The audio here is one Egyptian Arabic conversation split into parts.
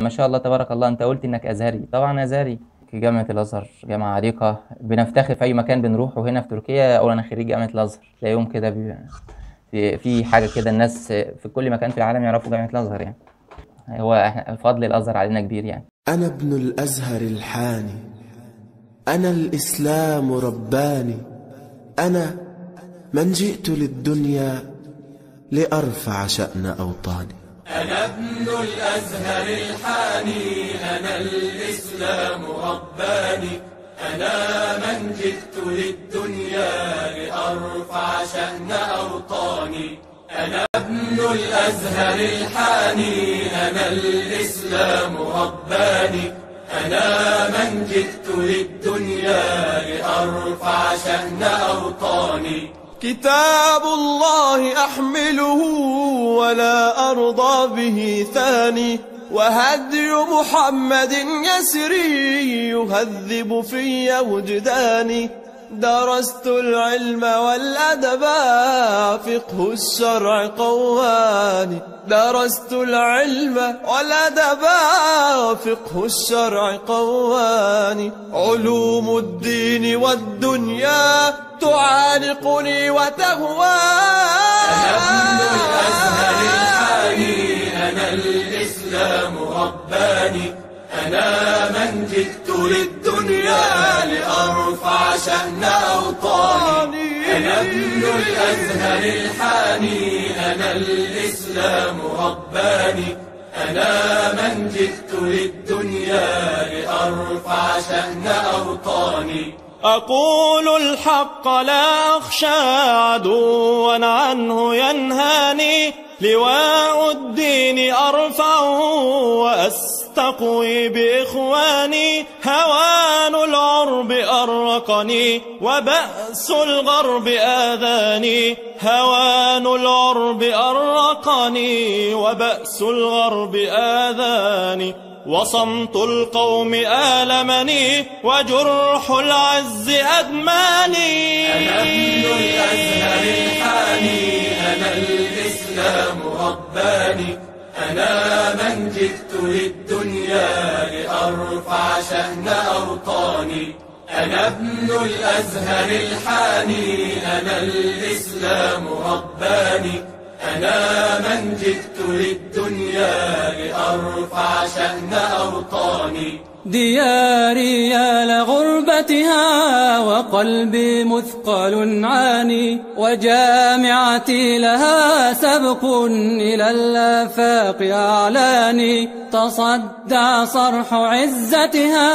ما شاء الله تبارك الله انت قلت انك ازهري طبعا ازهري في جامعة الازهر جامعة عريقة بنفتخر في اي مكان بنروحه هنا في تركيا اقول انا خريج جامعة الازهر تلاقيهم كده بي- في في حاجة كده الناس في كل مكان في العالم يعرفوا جامعة الازهر يعني هو احنا فضل الازهر علينا كبير يعني أنا ابن الأزهر الحاني أنا الإسلام رباني أنا من جئت للدنيا لأرفع شأن أوطاني أنا ابن الأزهر الحاني أنا الإسلام رباني أنا من جئت للدنيا لأرفع شأن أوطاني أنا ابن الأزهر الحاني أنا الإسلام رباني أنا من جئت للدنيا لأرفع شأن أوطاني كتاب الله أحمله ولا أرضى به ثاني وهدي محمد يسري يهذب في وجداني درست العلم والأدب فقه الشرع قواني درست العلم والأدب فقه الشرع قواني علوم الدين والدنيا تعانقني ابن الأزهر وتهواني الحاني أنا الإسلام رباني أنا من جئت للدنيا لأرفع شأن أوطاني أنا ابن الأزهر الحاني أنا الإسلام رباني أنا من جئت للدنيا لأرفع شأن أوطاني أقول الحق لا أخشى عدوا عنه ينهاني لواء الدين أرفعه وأستقوي بإخواني هوان العرب أرقني وبأس الغرب آذاني هوان العرب أرقني وبأس الغرب آذاني وصمت القوم آلمني وجرح العز أدماني أنا ابن الأزهر الحاني أنا الإسلام رباني أنا من جئت للدنيا لأرفع شأن أوطاني أنا ابن الأزهر الحاني أنا الإسلام رباني أنا من جئت للدنيا لأرفع شأن أوطاني دياري يا لغربتها وقلبي مثقل عاني وجامعتي لها سبق إلى الآفاق أعلاني تصدع صرح عزتها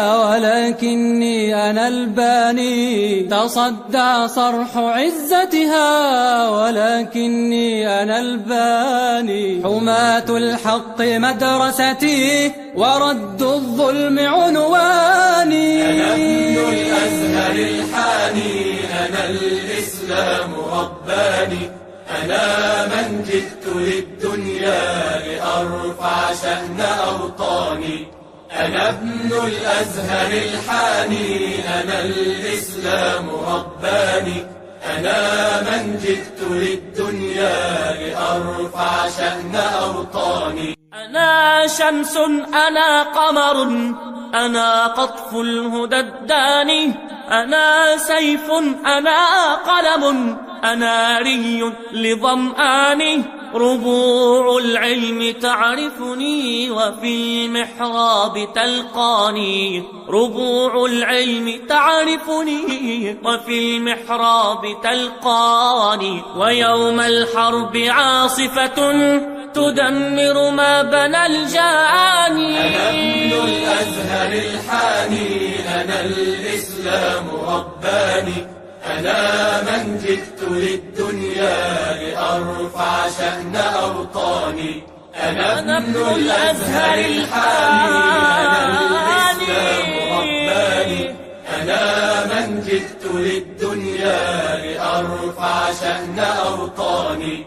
ولكني أنا الباني تصدع صرح عزتها ولكني أنا الباني حماة الحق مدرستي ورد الظلم عنواني أنا ابن الأزهر الحاني أنا الإسلام رباني أنا من جئت للدنيا لأرفع شأن أوطاني أنا ابن الأزهر الحاني أنا الإسلام رباني أنا من جئت للدنيا لأرفع شأن أوطاني أنا شمس أنا قمر أنا قطف الهدى الداني أنا سيف أنا قلم أنا ري لظمآني ربوع العلم تعرفني وفي المحراب تلقاني ربوع العلم تعرفني وفي المحراب تلقاني ويوم الحرب عاصفة تدمر ما بنى الجاني أنا ابن الأزهر الحاني أنا الإسلام رباني أنا من جئت للدنيا لأرفع شأن أوطاني أنا ابن الأزهر الحاني أنا الإسلام رباني أنا من جئت للدنيا لأرفع شأن أوطاني